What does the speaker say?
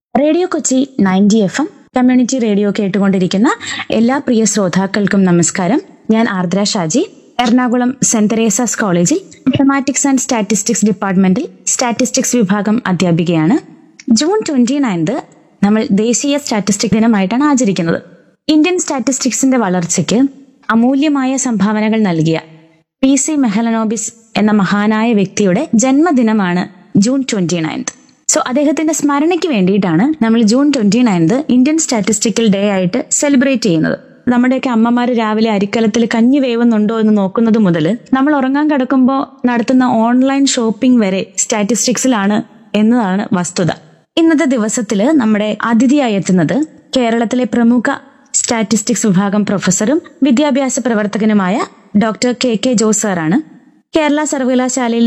radio Kochi ninety F M community radio കേട്ടുകൊണ്ടിരിക്കുന്ന എല്ലാ പ്രിയ ശ്രോതാക്കൾക്കും നമസ്കാരം ഞാൻ ആർദ്ര ഷാജി എറണാകുളം സെന്റ് തെരേസാസ് കോളേജിൽ മാത്തമാറ്റിക്സ് ആൻഡ് സ്റ്റാറ്റിസ്റ്റിക്സ് ഡിപ്പാർട്ട്മെന്റിൽ സ്റ്റാറ്റിസ്റ്റിക്സ് വിഭാഗം അധ്യാപികയാണ് ജൂൺ ട്വന്റി നയൻത് നമ്മൾ ദേശീയ സ്റ്റാറ്റിസ്റ്റിക് ദിനമായിട്ടാണ് ആചരിക്കുന്നത് ഇന്ത്യൻ സ്റ്റാറ്റിസ്റ്റിക്സിന്റെ വളർച്ചയ്ക്ക് അമൂല്യമായ സംഭാവനകൾ നൽകിയ പി സി മെഹലനോബിസ് എന്ന മഹാനായ വ്യക്തിയുടെ ജന്മദിനമാണ് ജൂൺ ട്വന്റി നയൻത് സോ അദ്ദേഹത്തിന്റെ സ്മരണയ്ക്ക് വേണ്ടിയിട്ടാണ് നമ്മൾ June twenty ninth Indian statistical day ആയിട്ട് സെലിബ്രേറ്റ് ചെയ്യുന്നത് നമ്മുടെയൊക്കെ അമ്മമാര് രാവിലെ അരിക്കലത്തിൽ കഞ്ഞി വേവുന്നുണ്ടോ എന്ന് നോക്കുന്നത് മുതൽ നമ്മൾ ഉറങ്ങാൻ കിടക്കുമ്പോൾ നടത്തുന്ന ഓൺലൈൻ ഷോപ്പിംഗ് വരെ സ്റ്റാറ്റിസ്റ്റിക്സിലാണ് എന്നതാണ് വസ്തുത ഇന്നത്തെ ദിവസത്തിൽ നമ്മുടെ അതിഥിയായി എത്തുന്നത് കേരളത്തിലെ പ്രമുഖ സ്റ്റാറ്റിസ്റ്റിക്സ് വിഭാഗം പ്രൊഫസറും വിദ്യാഭ്യാസ പ്രവർത്തകനുമായ ഡോക്ടർ കെ കെ ജോസ് സാറാണ് കേരള സർവകലാശാലയിൽ